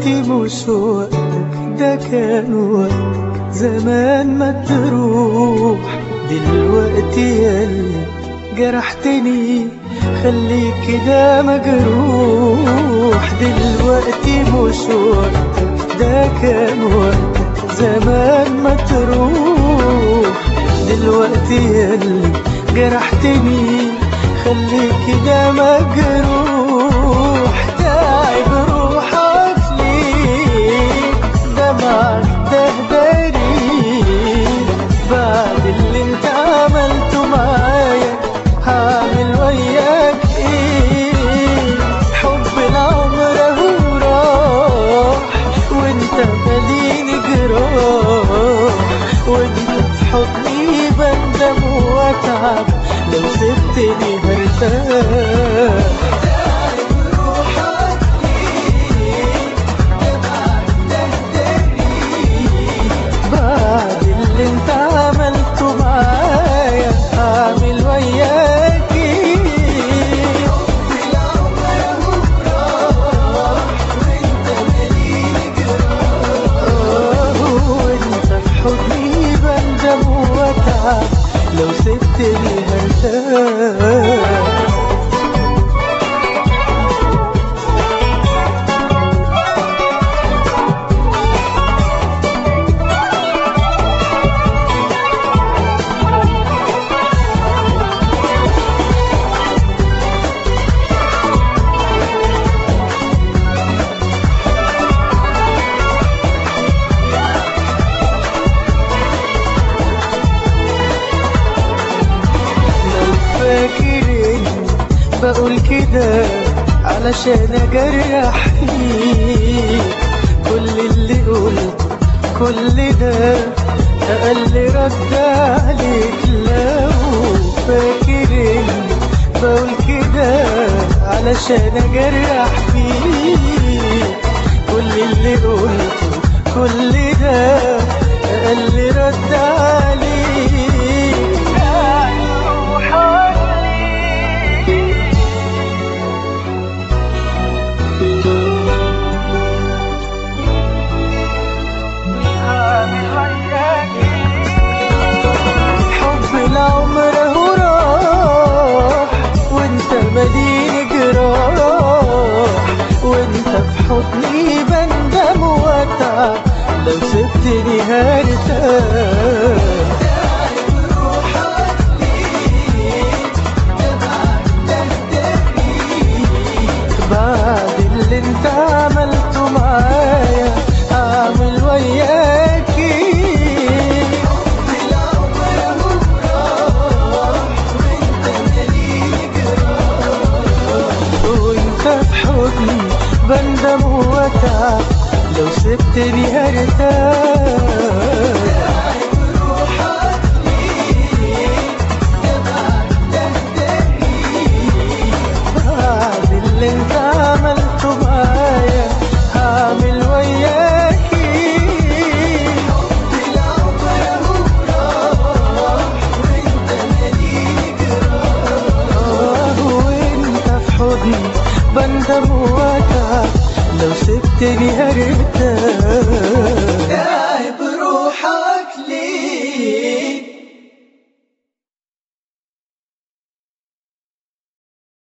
دلوقتي مش وقتك ده كان وقتك زمان ما تروح دلوقتي ياللي جرحتني خليك كده مجروح دلوقتي مش وقتك ده كان وقتك زمان ما تروح دلوقتي ياللي جرحتني خليك كده مجروح تعب روحك ليه دمعك تهدري بعد اللي انت عملته معايا هعمل وياك ايه حب العمر اهو راح وانت ماليني جراح وانت في حضني بندم واتعب لو سبتني هرتاح بعد اللي انت عملته معايا هعمل وياكي وانت في حضني بندم واتعب لو سبتني هرتاح لو فاكر اني بقول كده علشان اجرح فيك كل اللي قلته كل ده اقل رد عليك لو فاكر اني بقول كده علشان اجرح فيك كل اللي قلته كل ده اقل رد عليك روحك حب العمر هو راح وانت مديني جراح وانت في حضني بندم واتعب لو سبتني هرتاح بعد اللي انت عملته معايا اعمل وياكي وانت في حضني بندم واتعب لو سبتني هرتاح بعد اللي انت عملته معايا هعمل وياكي آه، وانت في حضني بندم واتعب لو سبتني هرتاح